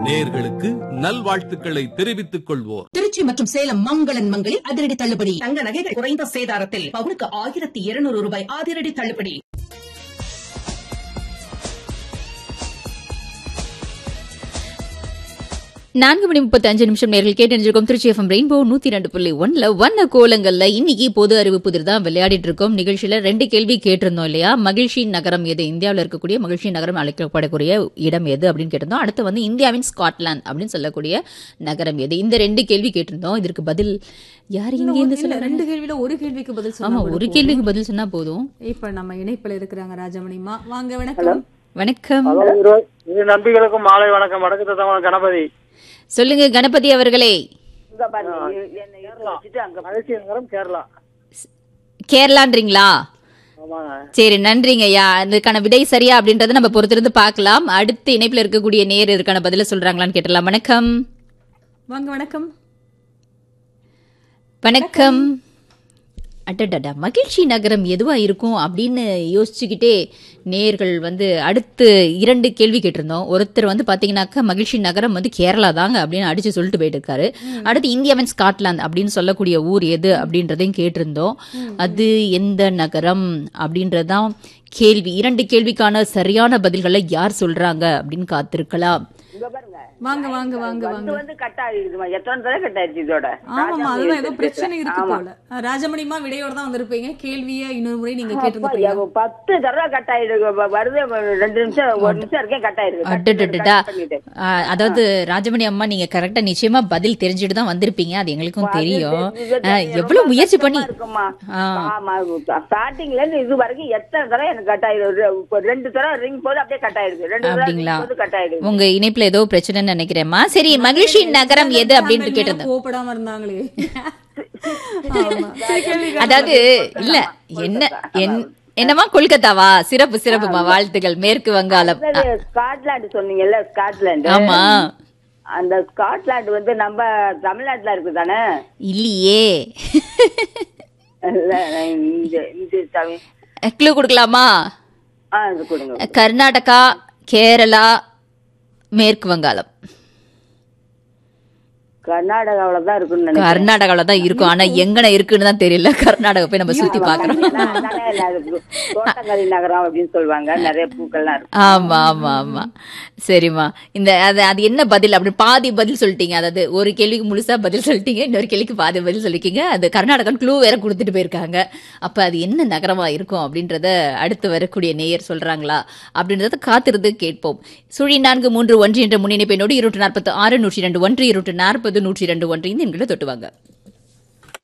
நேர்களுக்கு நல்வாழ்த்துக்களை தெரிவித்துக் கொள்வோர் திருச்சி மற்றும் சேலம் மங்களன் மங்களில் அதிரடி தள்ளுபடி தங்க நகைகள் குறைந்த சேதாரத்தில் பவுனுக்கு ஆயிரத்தி இருநூறு ரூபாய் அதிரடி தள்ளுபடி நான்கு மணி முப்பத்தி அஞ்சு நிமிஷம் நேர்கள் கேட்டு திருச்சி எஃப்எம் ரெயின்போ நூத்தி ரெண்டு புள்ளி ஒன்ல வண்ண கோலங்கள்ல இன்னைக்கு பொது அறிவு புதிர் தான் விளையாடிட்டு இருக்கோம் நிகழ்ச்சியில ரெண்டு கேள்வி கேட்டிருந்தோம் இல்லையா மகிழ்ச்சி நகரம் எது இந்தியாவில் இருக்கக்கூடிய மகிழ்ச்சி நகரம் அழைக்கப்படக்கூடிய இடம் எது அப்படின்னு கேட்டிருந்தோம் அடுத்து வந்து இந்தியாவின் ஸ்காட்லாந்து அப்படின்னு சொல்லக்கூடிய நகரம் எது இந்த ரெண்டு கேள்வி கேட்டிருந்தோம் இதற்கு பதில் யார் இங்க இருந்து இல்ல, சொல்ல ரெண்டு கேள்வியில ஒரு கேள்விக்கு பதில் சொன்னா ஆமா கூட ஒரு போதும். கேள்விக்கு பதில் சொன்னா போதும் இப்ப நம்ம இணைப்புல இருக்கிறாங்க ராஜமணிமா வாங்க வணக்கம் வணக்கம் ஹலோ இரு இரு நண்பிகளுக்கும் மாலை வணக்கம் வடக்கு தமிழ் கணபதி சொல்லுங்க கணபதி அவர்களே மகிழ்ச்சி நகரம் கேரளா கேரளான்றீங்களா ஆமாங்க சரி நன்றிங்க ஐயா இதுக்கான விடை சரியா அப்படின்றத நம்ம பொறுத்திருந்து பார்க்கலாம் அடுத்து இணைப்புல இருக்கக்கூடிய நேர் இதுக்கான பதில சொல்றாங்களான்னு கேட்டலாம் வணக்கம் வாங்க வணக்கம் வணக்கம் அடடடா மகிழ்ச்சி நகரம் எதுவா இருக்கும் அப்படின்னு யோசிச்சுக்கிட்டே நேர்கள் வந்து அடுத்து இரண்டு கேள்வி கேட்டிருந்தோம் ஒருத்தர் வந்து பாத்தீங்கன்னாக்கா மகிழ்ச்சி நகரம் வந்து கேரளா தாங்க அப்படின்னு அடிச்சு சொல்லிட்டு போயிட்டு இருக்காரு அடுத்து இந்தியாவின் ஸ்காட்லாந்து அப்படின்னு சொல்லக்கூடிய ஊர் எது அப்படின்றதையும் கேட்டிருந்தோம் அது எந்த நகரம் அப்படின்றதான் கேள்வி இரண்டு கேள்விக்கான சரியான பதில்களை யார் சொல்றாங்க அப்படின்னு காத்திருக்கலாம் வாங்க வாங்க வாங்க வாங்க வந்து கட் ஆகிருக்குமா எத்தனை தடவை கட் ஆயிடுச்சு இதோட ஆமாமா அதுதான் ஏதோ பிரச்சனை இருக்கு போல ராஜமணிமா விடையோட தான் வந்திருப்பீங்க கேள்வியை இன்னொரு முறை நீங்க கேட்டிருந்தீங்க அப்பா, பத்து தடவை கட் ஆயிருக்கு வ- வருது ரெண்டு நிமிஷம் ஒரு நிமிஷம் இருக்கேன் கட் ஆயிருக்கு Cut அடடடடா. பண்ணிட்டு. ஆ, அதாவது ராஜமணி அம்மா நீங்க கரெக்டா நிச்சயமா பதில் தெரிஞ்சுட்டு தான் வந்திருப்பீங்க அது எங்களுக்கும் தெரியும் இது ஆ, ரொம்ப எவ்வளவு முயற்சி பண்ணி கஷ்டமா இருக்குமா ஆ. ஆமா ஸ்டார்டிங்ல இருந்து இது வரைக்கும் எத்தனை தடவை எனக்கு கட் ஆயிருக்கு இப்போ ரெண்டு தடவை ரிங் போது அப்படியே கட் ஆயிருக்கு ரெண்டு தடவை அப்படிங்களா ring போது கட் ஆயிருக்கு உங்க இணைப்புல ஏதோ பிரச்சனைன்னு நினைக்கிறேம்மா சரி மகிழ்ச்சி நகரம் எது அப்படின்னு கேட்டிருந்தேன் கோபப்படாம இருந்தாங்களே ஆமா. சரி, கேள்வி கேளுங்க. அதாவது இல்ல என்ன என்- என்னமா கொல்கத்தாவா சிறப்பு சிறப்புமா வாழ்த்துக்கள் மேற்கு வங்காளம் ஆ, அடுத்தது ஸ்காட்லாந்து சொன்னீங்கல்ல ஸ்காட்லாந்து ஆமா அந்த ஸ்காட்லாந்து வந்து நம்ம தமிழ்நாட்டுல இருக்கு தானே இல்லையே இல்ல, இந்த இந்த தமிழ் க்ளூ கொடுக்கலாமா ஆ இது கொடுங்க கர்நாடகா கேரளா மேற்கு வங்காளம் கர்நாடகாவில தான் இருக்குன்னு நினைக்கிறேன் கர்நாடகால தான் இருக்கும் ஆனா எங்கன இருக்குன்னு தான் தெரியல கர்நாடகா போய் நம்ம சுத்தி பாக்குறோம் அதனால இல்ல, அது தோட்டக்கலை நகரம் அப்படின்னு சொல்லுவாங்க நிறைய பூக்கள்லாம் இருக்கு ஆமா ஆமா ஆமா சரிம்மா இந்த அது அது என்ன பதில் அப்படி பாதி பதில் சொல்லிட்டீங்க அதாவது ஒரு கேள்விக்கு முழுசா பதில் சொல்லிட்டீங்க இன்னொரு கேள்விக்கு பாதி பதில் சொல்லிருக்கீங்க அது கர்நாடகன் க்ளூ வேற கொடுத்துட்டு போயிருக்காங்க அப்ப அது என்ன நகரமா இருக்கும் அப்படின்றத அடுத்து வரக்கூடிய நேயர் சொல்றாங்களா அப்படின்றத காத்திருந்து கேட்போம் சுழி நான்கு மூன்று ஒன்று என்ற முன்னிணைப்பினோடு இருநூற்று நாற்பத்தி ஆறு நூற்றி ரெண்டு ஒன்று இருநூற்று நாற்பது நூற்றி ரெண்டு ஒன்று இந்த எண்களை தொட்டுவாங்க